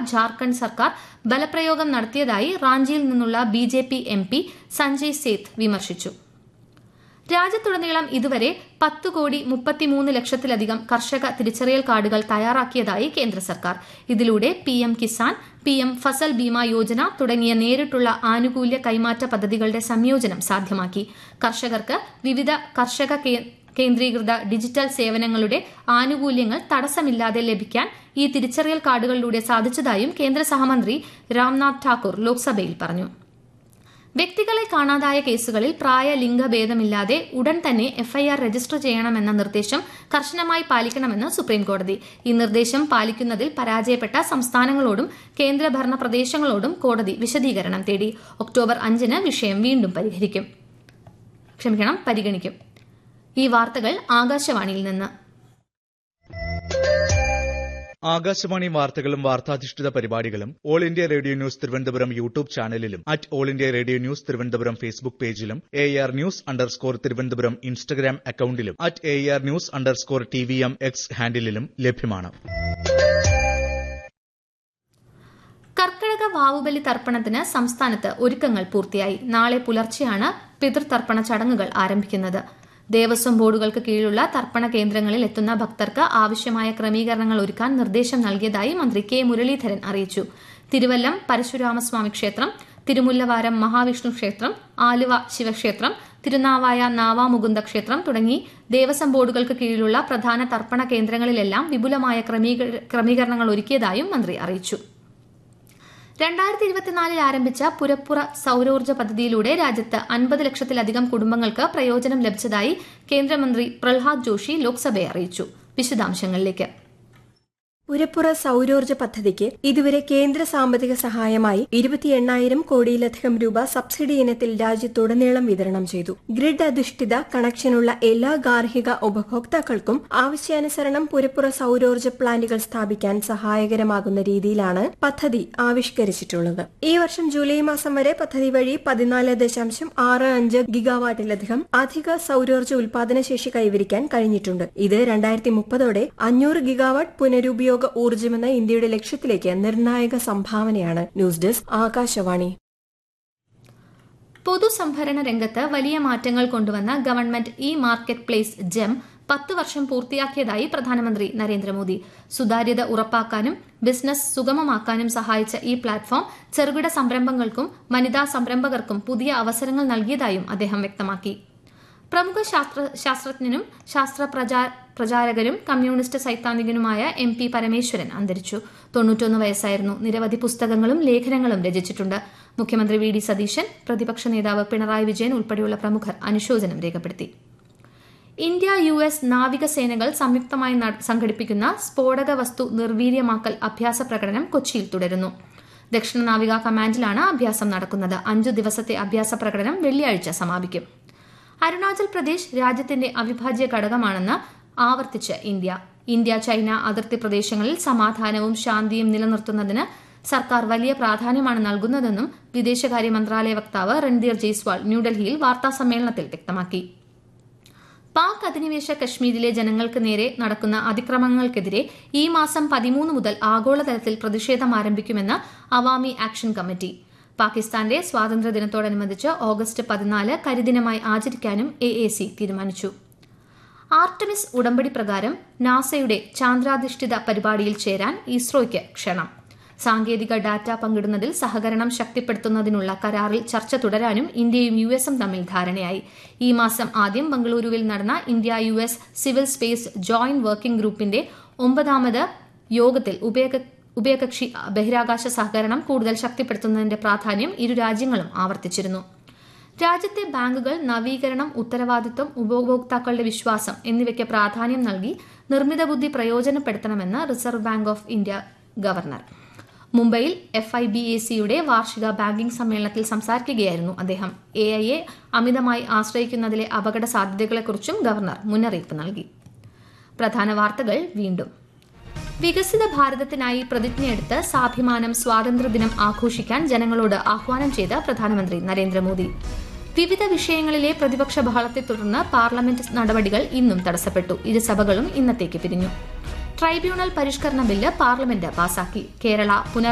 ജാർഖണ്ഡ് സർക്കാർ ബലപ്രയോഗം നടത്തിയതായി റാഞ്ചിയിൽ നിന്നുള്ള B J P M P Sanjay Seth വിമർശിച്ചു രാജ്യത്തുടനീളം ഇതുവരെ പത്ത് കോടി മുപ്പത്തിമൂന്ന് ലക്ഷത്തിലധികം കർഷക തിരിച്ചറിയൽ കാർഡുകൾ തയ്യാറാക്കിയതായി കേന്ദ്ര സർക്കാർ ഇതിലൂടെ P M Kisan P M Fasal Bima Yojana തുടങ്ങിയ നേരിട്ടുള്ള ആനുകൂല്യ കൈമാറ്റ പദ്ധതികളുടെ സംയോജനം സാധ്യമാക്കി കർഷകർക്ക് വിവിധ കർഷക കേന്ദ്രീകൃത ഡിജിറ്റൽ സേവനങ്ങളുടെ ആനുകൂല്യങ്ങൾ തടസ്സമില്ലാതെ ലഭിക്കാൻ ഈ തിരിച്ചറിയൽ കാർഡുകളിലൂടെ സാധിച്ചതായും കേന്ദ്ര സഹമന്ത്രി രാംനാഥ് ഠാക്കൂർ ലോക്സഭയിൽ പറഞ്ഞു വ്യക്തികളെ കാണാതായ കേസുകളിൽ പ്രായ ലിംഗഭേദമില്ലാതെ ഉടൻ തന്നെ എഫ്ഐആർ രജിസ്റ്റർ ചെയ്യണമെന്ന നിർദ്ദേശം കർശനമായി പാലിക്കണമെന്ന് സുപ്രീംകോടതി ഈ നിർദ്ദേശം പാലിക്കുന്നതിൽ പരാജയപ്പെട്ട സംസ്ഥാനങ്ങളോടും കേന്ദ്രഭരണ പ്രദേശങ്ങളോടും കോടതി വിശദീകരണം തേടി ഒക്ടോബർ അഞ്ചിന് വിഷയം വീണ്ടും പരിഹരിക്കും ക്ഷമിക്കണം പരിഗണിക്കും ഈ വാർത്തകൾ ആകാശവാണിയിൽ നിന്ന് ആകാശവാണി വാർത്തകളും വാർത്താധിഷ്ഠിത പരിപാടികളും all India radio news Thiruvananthapuram YouTube ചാനലിലും at all India radio news Thiruvananthapuram Facebook പേജിലും A R news underscore Thiruvananthapuram Instagram അക്കൌണ്ടിലും at A R news underscore T V M X ഹാൻഡിലും ലഭ്യമാണ് കർക്കിടക വാവുബലി തർപ്പണത്തിന് സംസ്ഥാനത്ത് ഒരുക്കങ്ങൾ പൂർത്തിയായി നാളെ പുലർച്ചെയാണ് പിതൃതർപ്പണ ചടങ്ങുകൾ ആരംഭിക്കുന്നത് ദേവസ്വം ബോർഡുകൾക്ക് കീഴിലുള്ള തർപ്പണ കേന്ദ്രങ്ങളിൽ എത്തുന്ന ഭക്തർക്ക് ആവശ്യമായ ക്രമീകരണങ്ങൾ ഒരുക്കാൻ നിർദ്ദേശം നൽകിയതായി മന്ത്രി കെ മുരളീധരൻ അറിയിച്ചു തിരുവല്ലം പരശുരാമസ്വാമി ക്ഷേത്രം തിരുമുല്ലവാരം മഹാവിഷ്ണു ക്ഷേത്രം ആലുവ ശിവക്ഷേത്രം തിരുനാവായ നാവാമുകുന്ദ ക്ഷേത്രം തുടങ്ങി ദേവസ്വം ബോർഡുകൾക്ക് കീഴിലുള്ള പ്രധാന തർപ്പണ കേന്ദ്രങ്ങളിലെല്ലാം വിപുലമായ ക്രമീകരണങ്ങൾ ഒരുക്കിയതായും മന്ത്രി അറിയിച്ചു രണ്ടായിരത്തി ഇരുപത്തിനാലിൽ ആരംഭിച്ച പുരപ്പുറ സൌരോർജ്ജ പദ്ധതിയിലൂടെ രാജ്യത്ത് അൻപത് ലക്ഷത്തിലധികം കുടുംബങ്ങൾക്ക് പ്രയോജനം ലഭിച്ചതായി കേന്ദ്രമന്ത്രി പ്രഹ്ലാദ് ജോഷി ലോക്സഭയെ അറിയിച്ചു വിശദാംശങ്ങളിലേക്ക് പുരപ്പുറ സൌരോർജ്ജ പദ്ധതിക്ക് ഇതുവരെ കേന്ദ്ര സാമ്പത്തിക സഹായമായി ഇരുപത്തി എണ്ണായിരം കോടിയിലധികം രൂപ സബ്സിഡി ഇനത്തിൽ രാജ്യത്തുടനീളം വിതരണം ചെയ്തു ഗ്രിഡ് അധിഷ്ഠിത കണക്ഷനുള്ള എല്ലാ ഗാർഹിക ഉപഭോക്താക്കൾക്കും ആവശ്യാനുസരണം പുരപ്പുറ സൌരോർജ്ജ പ്ലാന്റുകൾ സ്ഥാപിക്കാൻ സഹായകരമാകുന്ന രീതിയിലാണ് പദ്ധതി ആവിഷ്കരിച്ചിട്ടുള്ളത് ഈ വർഷം ജൂലൈ മാസം വരെ പദ്ധതി വഴി പതിനാല് ദശാംശം ആറ് അഞ്ച് ഗിഗാവാട്ടിലധികം അധിക സൌരോർജ്ജ ഉൽപാദനശേഷി കൈവരിക്കാൻ കഴിഞ്ഞിട്ടുണ്ട് ഇത് രണ്ടായിരത്തി മുപ്പതോടെ അഞ്ഞൂറ് ഗിഗാവാട്ട് പുനരുപയോഗ ഉപയോഗ ഊർജ്ജമെന്ന ഇന്ത്യയുടെ ലക്ഷ്യത്തിലേക്ക് നിർണായക സംഭാവനയാണ് ന്യൂസ് ഡെസ്ക് ആകാശവാണി പൊതുസംഭരണ രംഗത്ത് വലിയ മാറ്റങ്ങൾ കൊണ്ടുവന്ന government e marketplace GeM പത്ത് വർഷം പൂർത്തിയാക്കിയതായി പ്രധാനമന്ത്രി നരേന്ദ്രമോദി സുതാര്യത ഉറപ്പാക്കാനും ബിസിനസ് സുഗമമാക്കാനും സഹായിച്ച ഈ പ്ലാറ്റ്ഫോം ചെറുകിട സംരംഭങ്ങൾക്കും വനിതാ സംരംഭകർക്കും പുതിയ അവസരങ്ങൾ നൽകിയതായും അദ്ദേഹം വ്യക്തമാക്കി പ്രമുഖ ശാസ്ത്ര ശാസ്ത്രജ്ഞനും ശാസ്ത്ര പ്രചാരകരും കമ്മ്യൂണിസ്റ്റ് സൈദ്ധാന്തികനുമായ എം പി പരമേശ്വരൻ അന്തരിച്ചു തൊണ്ണൂറ്റൊന്ന് വയസ്സായിരുന്നു നിരവധി പുസ്തകങ്ങളും ലേഖനങ്ങളും രചിച്ചിട്ടുണ്ട് മുഖ്യമന്ത്രി വി ഡി സതീശൻ പ്രതിപക്ഷ നേതാവ് പിണറായി വിജയൻ ഉൾപ്പെടെയുള്ള പ്രമുഖർ അനുശോചനം രേഖപ്പെടുത്തി ഇന്ത്യ യു എസ് നാവികസേനകൾ സംയുക്തമായി സംഘടിപ്പിക്കുന്ന സ്ഫോടക വസ്തു നിർവീര്യമാക്കൽ അഭ്യാസ പ്രകടനം കൊച്ചിയിൽ തുടരുന്നു ദക്ഷിണ നാവിക കമാൻഡിലാണ് അഭ്യാസം നടക്കുന്നത് അഞ്ചു ദിവസത്തെ അഭ്യാസ പ്രകടനം വെള്ളിയാഴ്ച സമാപിക്കും അരുണാചൽ പ്രദേശ് രാജ്യത്തിന്റെ അവിഭാജ്യ ഘടകമാണെന്ന് ആവർത്തിച്ച് ഇന്ത്യ ഇന്ത്യ ചൈന അതിർത്തി പ്രദേശങ്ങളിൽ സമാധാനവും ശാന്തിയും നിലനിർത്തുന്നതിന് സർക്കാർ വലിയ പ്രാധാന്യമാണ് നൽകുന്നതെന്നും വിദേശകാര്യ മന്ത്രാലയ വക്താവ് രൺധീർ ജയ്സ്വാൾ ന്യൂഡൽഹിയിൽ വാർത്താസമ്മേളനത്തിൽ വ്യക്തമാക്കി പാക് അധിനിവേശ കശ്മീരിലെ ജനങ്ങൾക്ക് നേരെ നടക്കുന്ന അതിക്രമങ്ങൾക്കെതിരെ ഈ മാസം പതിമൂന്ന് മുതൽ ആഗോളതലത്തിൽ പ്രതിഷേധം ആരംഭിക്കുമെന്ന് അവാമി ആക്ഷൻ കമ്മിറ്റി പാകിസ്ഥാന്റെ സ്വാതന്ത്ര്യദിനത്തോടനുബന്ധിച്ച് ഓഗസ്റ്റ് പതിനാല് കരിദിനമായി ആചരിക്കാനും എ എ സി തീരുമാനിച്ചു ആർട്ടമിസ് ഉടമ്പടി പ്രകാരം നാസയുടെ ചാന്ദ്രാധിഷ്ഠിത പരിപാടിയിൽ ചേരാൻ ഇസ്രോയ്ക്ക് ക്ഷണം സാങ്കേതിക ഡാറ്റ പങ്കിടുന്നതിൽ സഹകരണം ശക്തിപ്പെടുത്തുന്നതിനുള്ള കരാറിൽ ചർച്ച തുടരാനും ഇന്ത്യയും യു എസും തമ്മിൽ ധാരണയായി ഈ മാസം ആദ്യം ബംഗളൂരുവിൽ നടന്ന India U S civil space joint working ഗ്രൂപ്പിന്റെ ഒമ്പതാമത് യോഗത്തിൽ ഉഭയക ഉഭയകക്ഷി ബഹിരാകാശ സഹകരണം കൂടുതൽ ശക്തിപ്പെടുത്തുന്നതിന്റെ പ്രാധാന്യം ഇരു രാജ്യങ്ങളും ആവർത്തിച്ചിരുന്നു രാജ്യത്തെ ബാങ്കുകൾ നവീകരണം ഉത്തരവാദിത്വം ഉപഭോക്താക്കളുടെ വിശ്വാസം എന്നിവയ്ക്ക് പ്രാധാന്യം നൽകി നിർമ്മിത ബുദ്ധി പ്രയോജനപ്പെടുത്തണമെന്ന് reserve bank of India governor മുംബൈയിൽ എഫ് ഐ ബി എ സിയുടെ വാർഷിക ബാങ്കിംഗ് സമ്മേളനത്തിൽ സംസാരിക്കുകയായിരുന്നു അദ്ദേഹം എ ഐ എ അമിതമായി ആശ്രയിക്കുന്നതിലെ അപകട സാധ്യതകളെക്കുറിച്ചും ഗവർണർ മുന്നറിയിപ്പ് നൽകി പ്രധാന വാർത്തകൾ വീണ്ടും വികസിത ഭാരതത്തിനായി പ്രതിജ്ഞയെടുത്ത് സ്വാഭിമാനം സ്വാതന്ത്ര്യദിനം ആഘോഷിക്കാൻ ജനങ്ങളോട് ആഹ്വാനം ചെയ്ത പ്രധാനമന്ത്രി നരേന്ദ്രമോദി വിവിധ വിഷയങ്ങളിലെ പ്രതിപക്ഷ ബഹളത്തെ തുടർന്ന് പാർലമെന്റ് നടപടികൾ ഇന്നും തടസ്സപ്പെട്ടു ഇരുസഭകളും ഇന്നത്തേക്ക് പിരിഞ്ഞു ട്രൈബ്യൂണൽ പരിഷ്കരണ ബില്ല് പാർലമെന്റ് പാസാക്കി കേരള പുനർ